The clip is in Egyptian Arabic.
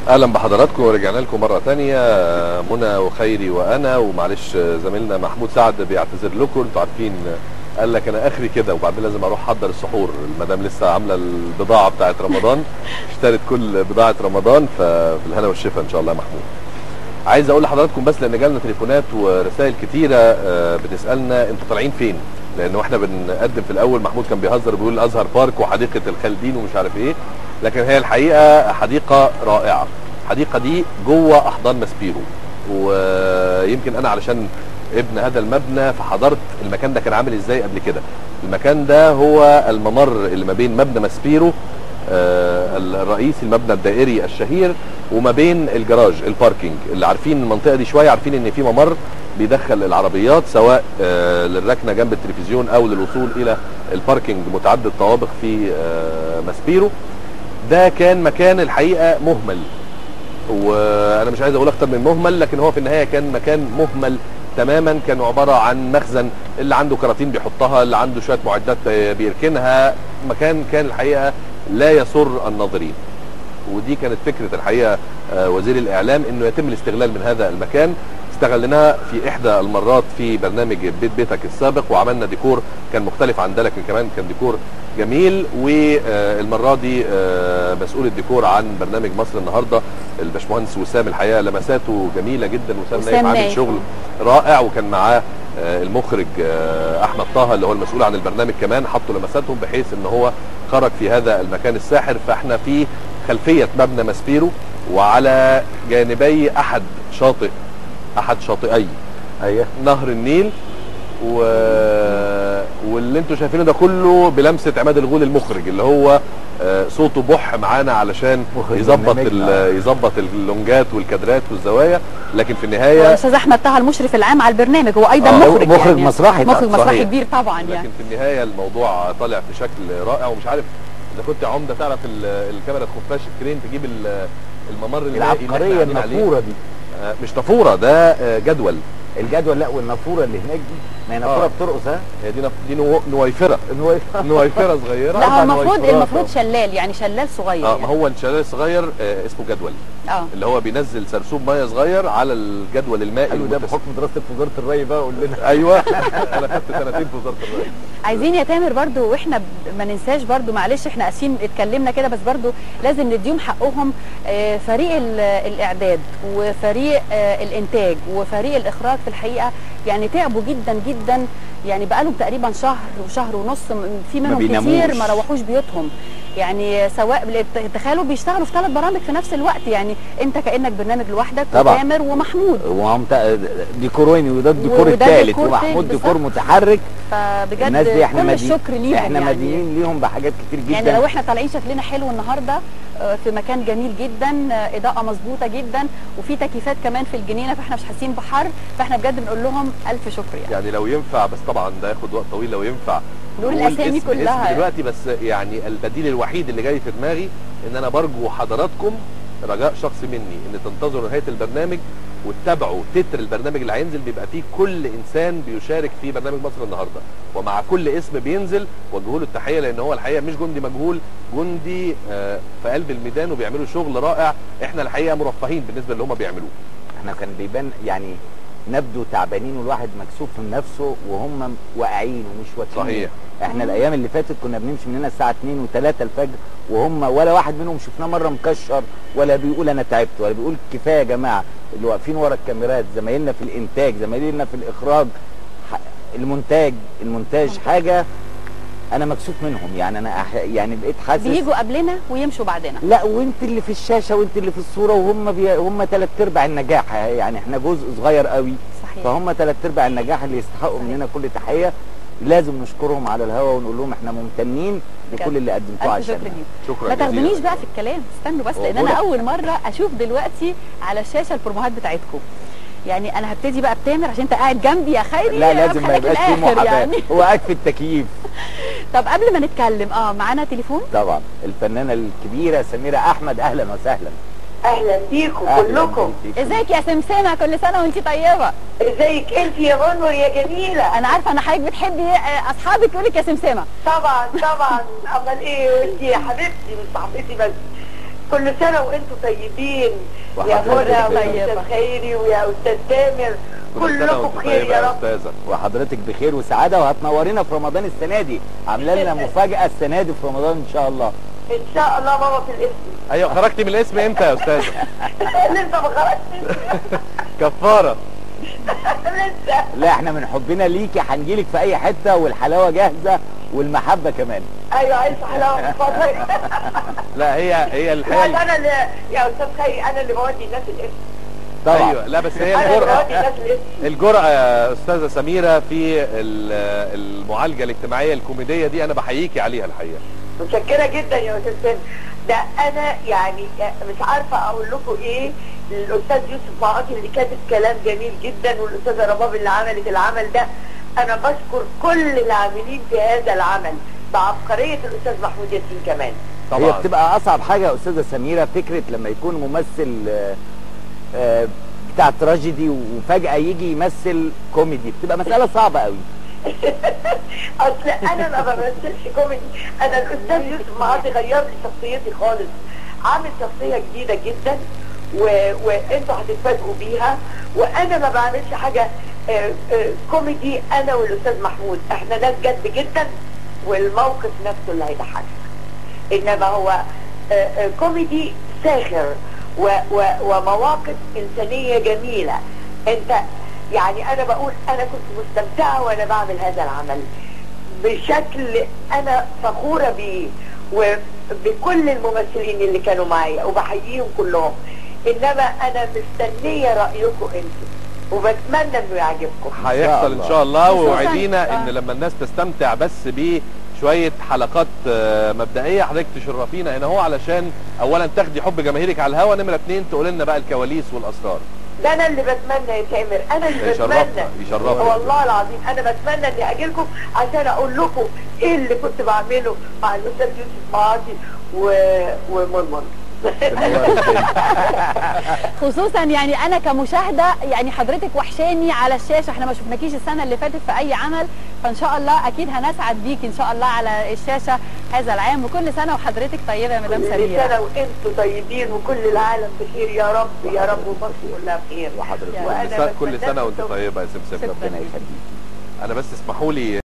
اهلا بحضراتكم ورجعنا لكم مره ثانيه منى وخيري وانا ومعلش زميلنا محمود سعد بيعتذر لكم انتوا عارفين قال لك انا اخري كده وبعدين لازم اروح احضر السحور المدام لسه عامله البضاعه بتاعه رمضان اشترت كل بضاعه رمضان فبالهنا والشفا ان شاء الله يا محمود عايز اقول لحضراتكم بس لان جالنا تليفونات ورسائل كتيره آه، بتسالنا انتوا طالعين فين لان واحنا بنقدم في الاول محمود كان بيهزر بيقول ازهر بارك وحديقه الخالدين ومش عارف ايه لكن هي الحقيقه حديقه رائعه الحديقه دي جوه احضان ماسبيرو ويمكن انا علشان ابن هذا المبنى فحضرت المكان ده كان عامل ازاي قبل كده المكان ده هو الممر اللي ما بين مبنى ماسبيرو آه، الرئيسي المبنى الدائري الشهير وما بين الجراج الباركينج اللي عارفين المنطقه دي شويه عارفين ان في ممر بيدخل العربيات سواء آه، للركنه جنب التلفزيون او للوصول الى الباركينج متعدد الطوابق في آه، ماسبيرو ده كان مكان الحقيقه مهمل وانا مش عايز اقول اكتر من مهمل لكن هو في النهايه كان مكان مهمل تماما كان عباره عن مخزن اللي عنده كراتين بيحطها اللي عنده شويه معدات بيركنها مكان كان الحقيقه لا يسر الناظرين ودي كانت فكره الحقيقه آه، وزير الاعلام انه يتم الاستغلال من هذا المكان استغلناها في احدى المرات في برنامج بيت بيتك السابق وعملنا ديكور كان مختلف عن ده لكن كمان كان ديكور جميل والمره دي آه، مسؤول الديكور عن برنامج مصر النهارده الباشمهندس وسام الحقيقه لمساته جميله جدا وسام وسام نايم عامل نايم. شغل رائع وكان معاه آه، المخرج آه، احمد طه اللي هو المسؤول عن البرنامج كمان حطوا لمساتهم بحيث ان هو خرج في هذا المكان الساحر فاحنا في خلفيه مبنى ماسبيرو وعلى جانبي احد شاطئ احد شاطئي ايوه نهر النيل و... واللي انتوا شايفينه ده كله بلمسه عماد الغول المخرج اللي هو آه، صوته بح معانا علشان مخرج يظبط برنامجنا. ال- يظبط اللونجات والكادرات والزوايا لكن في النهايه والاستاذ احمد طه المشرف العام على البرنامج هو ايضا آه، مخرج مخرج يعني. مسرحي مخرج طبعاً. مسرحي صحيح. كبير طبعا لكن يعني في النهايه الموضوع طالع في شكل رائع ومش عارف اذا كنت يا عمده تعرف ال- الكاميرا الخفاش الكرين تجيب ال- الممر المائي اللي احنا العبقريه قاعدين عليه. النافوره دي آه، مش طافوره ده آه، جدول الجدول لا والنافوره اللي هناك دي ما هي نافوره آه. بترقص ها هي دي نف- دي نو- نويفره إن هو نويفره صغيره لا هو أربع المفروض نويفرات. المفروض شلال يعني شلال صغير اه يعني. ما هو الشلال الصغير آه، اسمه جدول اه اللي هو بينزل سرسوب ميه صغير على الجدول المائي حلو ده المتسع. بحكم دراستك في وزاره الري بقى قول لنا ايوه انا خدت سنتين في وزاره الري عايزين يا تامر برضو واحنا ب- ما ننساش برضو معلش احنا اسفين اتكلمنا كده بس برضو لازم نديهم حقهم آه، فريق ال- الاعداد وفريق آه، الانتاج وفريق الاخراج في الحقيقه يعني تعبوا جدا جدا يعني بقالهم تقريبا شهر وشهر ونص م- في منهم بيناموش. كتير ما روحوش بيوتهم يعني سواء تخيلوا بيشتغلوا في ثلاث برامج في نفس الوقت يعني انت كانك برنامج لوحدك طبعا. وتامر ومحمود وهم تا- ديكورين وده الديكور وده الثالث ديكور ومحمود تالت ديكور بالظبط. متحرك فبجد الناس دي احنا كل مدين الشكر ليهم احنا يعني. مدينين ليهم بحاجات كتير جدا يعني لو احنا طالعين شكلنا حلو النهارده آه، في مكان جميل جدا آه، اضاءه مظبوطه جدا وفي تكييفات كمان في الجنينه فاحنا مش حاسين بحر فاحنا بجد بنقول لهم الف شكر يعني يعني لو ينفع بس طبعا ده ياخد وقت طويل لو ينفع نقول نقول الأسامي اسم- كلها اسم يعني. دلوقتي بس يعني البديل الوحيد اللي جاي في دماغي ان انا برجو حضراتكم رجاء شخصي مني ان تنتظروا نهايه البرنامج وتتابعوا تتر البرنامج اللي هينزل بيبقى فيه كل انسان بيشارك في برنامج مصر النهارده ومع كل اسم بينزل وجهوا له التحيه لان هو الحقيقه مش جندي مجهول جندي آه، في قلب الميدان وبيعملوا شغل رائع احنا الحقيقه مرفهين بالنسبه اللي هم بيعملوه احنا كان بيبان يعني نبدو تعبانين والواحد مكسوف من نفسه وهم واقعين ومش واكلين صحيح. احنا الايام اللي فاتت كنا بنمشي من هنا الساعه 2 و3 الفجر وهم ولا واحد منهم شفناه مره مكشر ولا بيقول انا تعبت ولا بيقول كفايه يا جماعه اللي واقفين ورا الكاميرات زمايلنا في الانتاج زمايلنا في الاخراج ح- المونتاج المونتاج حاجه انا مكسوف منهم يعني انا أح... يعني بقيت حاسس بيجوا قبلنا ويمشوا بعدنا لا وانت اللي في الشاشه وانت اللي في الصوره وهم بي... هم ثلاث ارباع النجاح يعني احنا جزء صغير قوي صحيح فهم ثلاث ارباع النجاح اللي يستحقوا صحيح. مننا كل تحيه لازم نشكرهم على الهوا ونقول لهم احنا ممتنين بجد. لكل اللي قدمتوه الف شكر عشان ليك شكرا ما جزيلا. تاخدونيش بقى في الكلام استنوا بس لان انا أوه. اول مره اشوف دلوقتي على الشاشه البروموهات بتاعتكم يعني انا هبتدي بقى بتامر عشان انت قاعد جنبي يا خيري لا لازم ما هخليك يبقاش فيه الآخر محاباه يعني هو قاعد في التكييف طب قبل ما نتكلم اه معانا تليفون طبعا الفنانه الكبيره سميره احمد اهلا وسهلا اهلا بيكم أهلاً كلكم بيك. ازيك يا سمسمه كل سنه وانت طيبه ازيك انت يا غنور يا جميله انا عارفه ان حضرتك بتحبي آه، اصحابك يقول لك يا سمسمه طبعا طبعا امال ايه وانت يا حبيبتي مش صاحبتي بس كل سنه وانتم طيبين يا وحضرتك منى ويا طيبة. استاذ خيري ويا استاذ تامر كل سنة كلكم وانت بخير طيبة يا يا رب استاذه وحضرتك بخير وسعاده وهتنورينا في رمضان السنه دي عامله لنا مفاجاه السنه دي في رمضان ان شاء الله ان شاء الله ماما في الاسم ايوه خرجتي من الاسم امتى يا استاذه لسه ما خرجتش كفاره لسه لا احنا من حبنا ليكي هنجيلك في اي حته والحلاوه جاهزه والمحبه كمان ايوه عايز حلاوه من فضلك لا هي هي لا الحقيقه ده انا اللي يا استاذ خيري انا اللي بودي الناس الاسم طبعا ايوه لا بس هي انا اللي الجرأه بودي الناس الاسم الجرأة يا أستاذة سميرة في ال- المعالجة الاجتماعية الكوميدية دي أنا بحييكي عليها الحقيقة متشكره جدا يا استاذ سامي ده انا يعني مش عارفه اقول لكم ايه الاستاذ يوسف معاطي اللي كاتب كلام جميل جدا والاستاذه رباب اللي عملت العمل ده انا بشكر كل العاملين في هذا العمل بعبقريه الاستاذ محمود ياسين كمان هي بتبقى اصعب حاجه يا استاذه سميره فكره لما يكون ممثل آه، آه، بتاع تراجيدي وفجاه يجي يمثل كوميدي بتبقى مساله صعبه قوي اصل انا ما بمثلش كوميدي انا الاستاذ يوسف معاطي غير لي شخصيتي خالص عامل شخصيه جديده جدا و... وانتوا هتتفاجئوا بيها وانا ما بعملش حاجه آه، آه، كوميدي انا والاستاذ محمود احنا ناس جد جدا والموقف نفسه اللي هيضحكك انما هو آه، آه، كوميدي ساخر و و ومواقف انسانيه جميله انت يعني انا بقول انا كنت مستمتعه وانا بعمل هذا العمل بشكل انا فخوره بيه وبكل الممثلين اللي كانوا معايا وبحييهم كلهم انما انا مستنيه رايكم انتوا وبتمنى انه يعجبكم هيحصل الله. إن شاء الله خصوصاً- ووعدينا آه. إن لما الناس تستمتع بس بشوية حلقات آه، مبدئية حضرتك تشرفينا هنا هو علشان أولا تاخدي حب جماهيرك على الهوا نمرة اتنين تقول لنا بقى الكواليس والأسرار ده انا اللي بتمنى يا تامر انا اللي يشرفنا بتمنى يشرفنا والله العظيم انا بتمنى اني اجي لكم عشان اقول لكم ايه اللي كنت بعمله مع الاستاذ يوسف معاطي و... ومنمن خصوصا يعني انا كمشاهده يعني حضرتك وحشاني على الشاشه احنا ما شفناكيش السنه اللي فاتت في اي عمل فان شاء الله اكيد هنسعد بيك ان شاء الله على الشاشه هذا العام وكل سنه وحضرتك طيبه يا مدام كل سميره سنه وانتم طيبين وكل العالم بخير يا رب يا رب ومصر كلها بخير وحضرتك يا وأنا كل سنة- كل بتمنى سنة وأنت لكم طيبة يا سمسم شكراً. ربنا يخليك أنا بس اسمحوا لي